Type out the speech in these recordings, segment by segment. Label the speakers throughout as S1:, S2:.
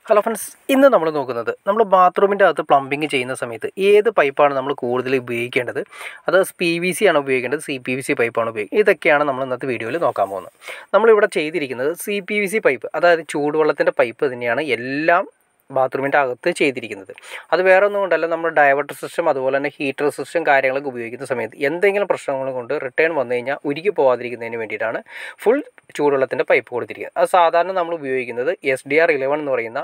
S1: hello friends ഇന്ന് നമ്മൾ നോക്കുന്നത് നമ്മൾ ബാത്റൂമിൻ്റെ അകത്ത് പ്ലംബിങ് ചെയ്യുന്ന സമയത്ത് ഏത് പൈപ്പാണ് നമ്മൾ കൂടുതൽ ഉപയോഗിക്കേണ്ടത് അത് പി വി സി ആണ് ഉപയോഗിക്കേണ്ടത് സി പി വി സി പൈപ്പാണ് ഉപയോഗിക്കുന്നത് ഇതൊക്കെയാണ് നമ്മൾ ഇന്നത്തെ വീഡിയോയിൽ നോക്കാൻ പോകുന്നത് നമ്മളിവിടെ ചെയ്തിരിക്കുന്നത് C P V C pipe അതായത് ചൂടുവെള്ളത്തിൻ്റെ പൈപ്പ് തന്നെയാണ് എല്ലാം ബാത്റൂമിൻ്റെ അകത്ത് ചെയ്തിരിക്കുന്നത് അത് വേറെ ഒന്നും കൊണ്ടല്ല നമ്മൾ ഡൈവേർട്ടർ സിസ്റ്റം അതുപോലെ തന്നെ ഹീറ്റർ സിസ്റ്റം കാര്യങ്ങളൊക്കെ ഉപയോഗിക്കുന്ന സമയത്ത് എന്തെങ്കിലും പ്രശ്നങ്ങൾ കൊണ്ട് റിട്ടേൺ വന്നു കഴിഞ്ഞാൽ ഉരുകി പോകാതിരിക്കുന്നതിന് വേണ്ടിയിട്ടാണ് ഫുൾ ചൂടുവെള്ളത്തിൻ്റെ പൈപ്പ് കൊടുത്തിരിക്കുന്നത് അത് സാധാരണ നമ്മൾ ഉപയോഗിക്കുന്നത് എസ് ഡി ആർ ഇലവൻ എന്ന് പറയുന്ന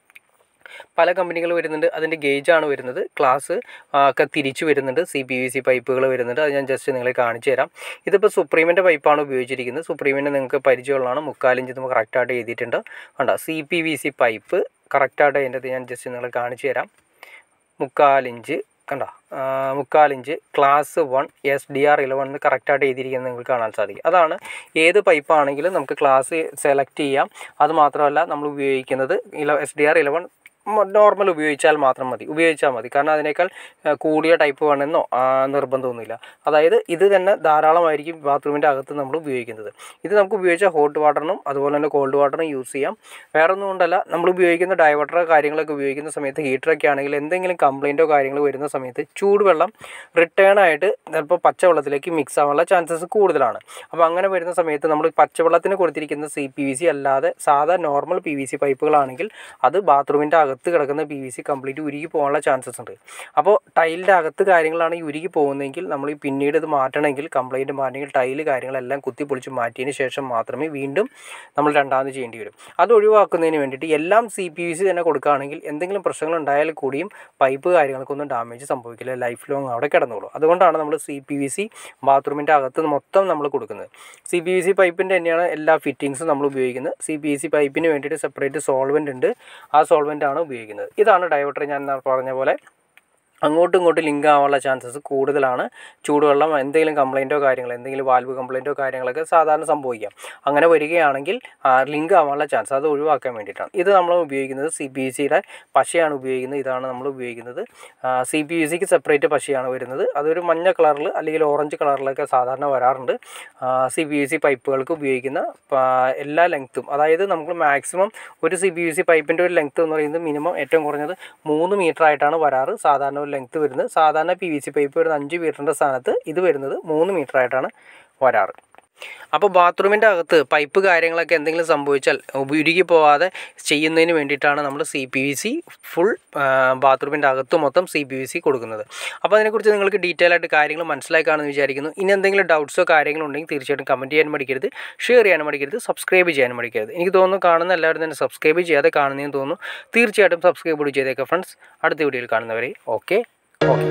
S1: പല കമ്പനികൾ വരുന്നുണ്ട് അതിൻ്റെ ഗേജാണ് വരുന്നത് ക്ലാസ് ഒക്കെ തിരിച്ചു വരുന്നുണ്ട് സി പി വി സി പൈപ്പുകൾ വരുന്നുണ്ട് അത് ഞാൻ ജസ്റ്റ് നിങ്ങളെ കാണിച്ചു തരാം ഇതിപ്പോൾ സുപ്രീമിൻ്റെ പൈപ്പാണ് ഉപയോഗിച്ചിരിക്കുന്നത് സുപ്രീമിൻ്റെ നിങ്ങൾക്ക് പരിചയമുള്ളതാണ് മുക്കാലിഞ്ച് നമുക്ക് കറക്റ്റായിട്ട് എഴുതിയിട്ടുണ്ട് കണ്ടോ C P V C pipe കറക്റ്റായിട്ട് അതിൻ്റെ ഞാൻ ജസ്റ്റ് നിങ്ങളെ കാണിച്ചു തരാം മുക്കാലിഞ്ച് കണ്ടോ മുക്കാലിഞ്ച് class one S D R eleven എന്ന് കറക്റ്റായിട്ട് എഴുതിയിരിക്കുന്നത് നിങ്ങൾക്ക് കാണാൻ സാധിക്കും അതാണ് ഏത് പൈപ്പാണെങ്കിലും നമുക്ക് ക്ലാസ് സെലക്ട് ചെയ്യാം അത് മാത്രമല്ല നമ്മൾ ഉപയോഗിക്കുന്നത് ഇല S D R eleven normal ഉപയോഗിച്ചാൽ മാത്രം മതി ഉപയോഗിച്ചാൽ മതി കാരണം അതിനേക്കാൾ കൂടിയ ടൈപ്പ് വേണമെന്നോ നിർബന്ധമൊന്നുമില്ല അതായത് ഇത് തന്നെ ധാരാളമായിരിക്കും ബാത്റൂമിൻ്റെ അകത്ത് നമ്മൾ ഉപയോഗിക്കുന്നത് ഇത് നമുക്ക് ഉപയോഗിച്ചാൽ ഹോട്ട് വാട്ടറിനും അതുപോലെ തന്നെ കോൾഡ് വാട്ടറിനും യൂസ് ചെയ്യാം വേറെ ഒന്നും കൊണ്ടല്ല നമ്മൾ ഉപയോഗിക്കുന്ന ഡൈവർട്ടർ കാര്യങ്ങളൊക്കെ ഉപയോഗിക്കുന്ന സമയത്ത് ഹീറ്ററൊക്കെ ആണെങ്കിൽ എന്തെങ്കിലും കംപ്ലയിൻറ്റോ കാര്യങ്ങളോ വരുന്ന സമയത്ത് ചൂടുവെള്ളം റിട്ടേൺ ആയിട്ട് ചിലപ്പോൾ പച്ചവെള്ളത്തിലേക്ക് മിക്സ് ആവാനുള്ള ചാൻസസ് കൂടുതലാണ് അപ്പോൾ അങ്ങനെ വരുന്ന സമയത്ത് നമ്മൾ പച്ചവെള്ളത്തിന് കൊടുത്തിരിക്കുന്ന സി പി വി സി അല്ലാതെ സാധാ നോർമൽ പി വി സി പൈപ്പുകളാണെങ്കിൽ അത് ബാത്റൂമിൻ്റെ അകത്ത് അകത്ത് കിടക്കുന്ന പി വി സി കംപ്ലീറ്റ് ഉരുകി പോകാനുള്ള ചാൻസസ് ഉണ്ട് അപ്പോൾ ടൈലിൻ്റെ അകത്ത് കാര്യങ്ങളാണ് ഈ ഉരുകി പോകുന്നതെങ്കിൽ നമ്മൾ പിന്നീട് ഇത് മാറ്റണമെങ്കിൽ കംപ്ലൈൻറ്റ് മാറ്റണമെങ്കിൽ ടൈല് കാര്യങ്ങളെല്ലാം കുത്തിപ്പൊളിച്ച് മാറ്റിയതിന് ശേഷം മാത്രമേ വീണ്ടും നമ്മൾ രണ്ടാമത് ചെയ്യേണ്ടി വരും അത് ഒഴിവാക്കുന്നതിന് വേണ്ടിയിട്ട് എല്ലാം സി പി വി സി തന്നെ കൊടുക്കുകയാണെങ്കിൽ എന്തെങ്കിലും പ്രശ്നങ്ങൾ ഉണ്ടായാൽ കൂടിയും പൈപ്പ് കാര്യങ്ങൾക്കൊന്നും ഡാമേജ് സംഭവിക്കില്ല ലൈഫ് ലോങ് അവിടെ കിടന്നോളൂ അതുകൊണ്ടാണ് നമ്മൾ സി പി വി സി ബാത്റൂമിൻ്റെ അകത്ത് മൊത്തം നമ്മൾ കൊടുക്കുന്നത് സി പി വി സി പൈപ്പിൻ്റെ തന്നെയാണ് എല്ലാ ഫിറ്റിങ്സും നമ്മൾ ഉപയോഗിക്കുന്നത് സി പി വി സി പൈപ്പിന് വേണ്ടിയിട്ട് സെപ്പറേറ്റ് സോൾവെൻ്റ് ഉണ്ട് ആ സോൾവെൻ്റ് ആണ് ഉപയോഗിക്കുന്നത് ഇതാണ് ഡൈവർട്ടർ ഞാൻ പറഞ്ഞ പോലെ അങ്ങോട്ടും ഇങ്ങോട്ടും ലിങ്ക് ആവാനുള്ള ചാൻസസ് കൂടുതലാണ് ചൂടുവെള്ളം എന്തെങ്കിലും കംപ്ലയിൻറ്റോ കാര്യങ്ങൾ എന്തെങ്കിലും വാൽവ് കംപ്ലയിൻറ്റോ കാര്യങ്ങളൊക്കെ സാധാരണ സംഭവിക്കാം അങ്ങനെ വരികയാണെങ്കിൽ ലിങ്ക് ആവാനുള്ള ചാൻസ് അത് ഒഴിവാക്കാൻ വേണ്ടിയിട്ടാണ് ഇത് നമ്മൾ ഉപയോഗിക്കുന്നത് സി പി സിയുടെ പശയാണ് ഉപയോഗിക്കുന്നത് ഇതാണ് നമ്മൾ ഉപയോഗിക്കുന്നത് സി പി യു സിക്ക് സെപ്പറേറ്റ് പശയാണ് വരുന്നത് അതൊരു മഞ്ഞ കളറിൽ അല്ലെങ്കിൽ ഓറഞ്ച് കളറിലൊക്കെ സാധാരണ വരാറുണ്ട് സി പി യു സി പൈപ്പുകൾക്ക് ഉപയോഗിക്കുന്ന എല്ലാ ലെങ്ത്തും അതായത് നമുക്ക് മാക്സിമം ഒരു സി പി യു സി പൈപ്പിൻ്റെ ഒരു ലെങ്ത്ത് എന്ന് പറയുന്നത് മിനിമം ഏറ്റവും കുറഞ്ഞത് മൂന്ന് മീറ്റർ ആയിട്ടാണ് വരാറ് സാധാരണ ഒരു ലെങ്ത്ത് വരുന്നത് സാധാരണ പി വി സി പൈപ്പ് വരുന്ന അഞ്ച് മീറ്ററിൻ്റെ സ്ഥാനത്ത് ഇത് വരുന്നത് മൂന്ന് മീറ്റർ ആയിട്ടാണ് വരാറ് അപ്പോൾ ബാത്റൂമിൻ്റെ അകത്ത് പൈപ്പ് കാര്യങ്ങളൊക്കെ എന്തെങ്കിലും സംഭവിച്ചാൽ ഉരുകി പോവാതെ ചെയ്യുന്നതിന് വേണ്ടിയിട്ടാണ് നമ്മൾ C P V C full ബാത്റൂമിൻ്റെ അകത്ത് മൊത്തം സി പി വി സി കൊടുക്കുന്നത് അപ്പോൾ അതിനെക്കുറിച്ച് നിങ്ങൾക്ക് ഡീറ്റെയിൽ ആയിട്ട് കാര്യങ്ങൾ മനസ്സിലായി കാണുമെന്ന് വിചാരിക്കുന്നു ഇനി എന്തെങ്കിലും ഡൗട്ട്സോ കാര്യങ്ങളോ ഉണ്ടെങ്കിൽ തീർച്ചയായിട്ടും കമൻറ്റ് ചെയ്യാൻ മടിക്കരുത് ഷെയർ ചെയ്യാനും മടിക്കരുത് സബ്സ്ക്രൈബ് ചെയ്യാനും മടിക്കരുത് എനിക്ക് തോന്നുന്നു കാണുന്ന എല്ലാവരും തന്നെ സബ്സ്ക്രൈബ് ചെയ്യാതെ കാണുന്നതെന്ന് തോന്നുന്നു തീർച്ചയായിട്ടും സബ്സ്ക്രൈബ് കൂടി ചെയ്തേക്കാം ഫ്രണ്ട്സ് അടുത്ത വീഡിയോയിൽ കാണുന്നവരെ okay okay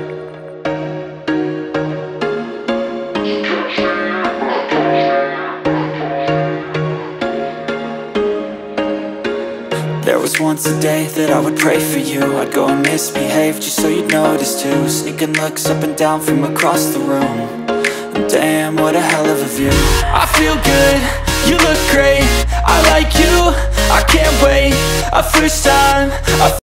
S2: There was once a day that I would pray for you I'd go and misbehave just so you'd notice too Sneaking looks up and down from across the room and Damn, what a hell of a view I feel good, you look great I like you, I can't wait A first time, I